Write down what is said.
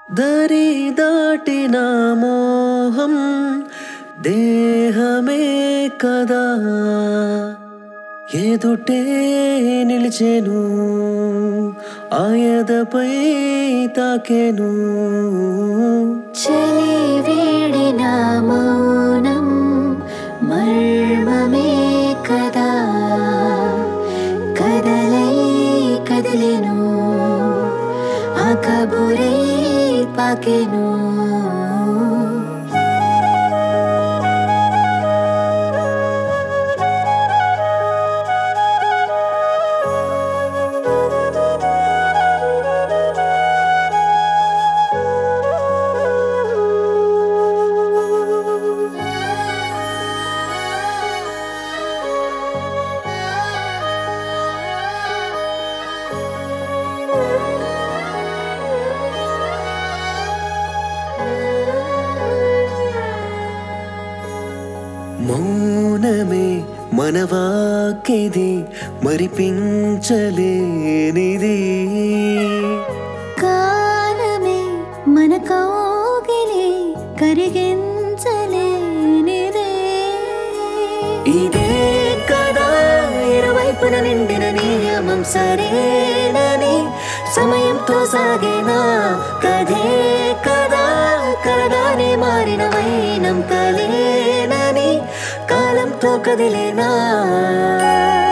దరి దాటిన మోహం దేహమే కదా ఎదుటే నిలిచెను ఆయదపై తాకెను చలి వీడిన మౌనం మర్మమే కదా కదలై కదిలెను ఆ కబురే పాకెను మౌనమే మనవాకిది మరిపించలేనిది కాలమే మన కౌగిలి కరిగించలేనిదే ఇదే కదా ఇరువైపున నిండిన నియమం సరేనని సమయంతో సాగిన కథే కదా కలగానే మారిన వైనం కలేనని కాలంతో కదిలేనా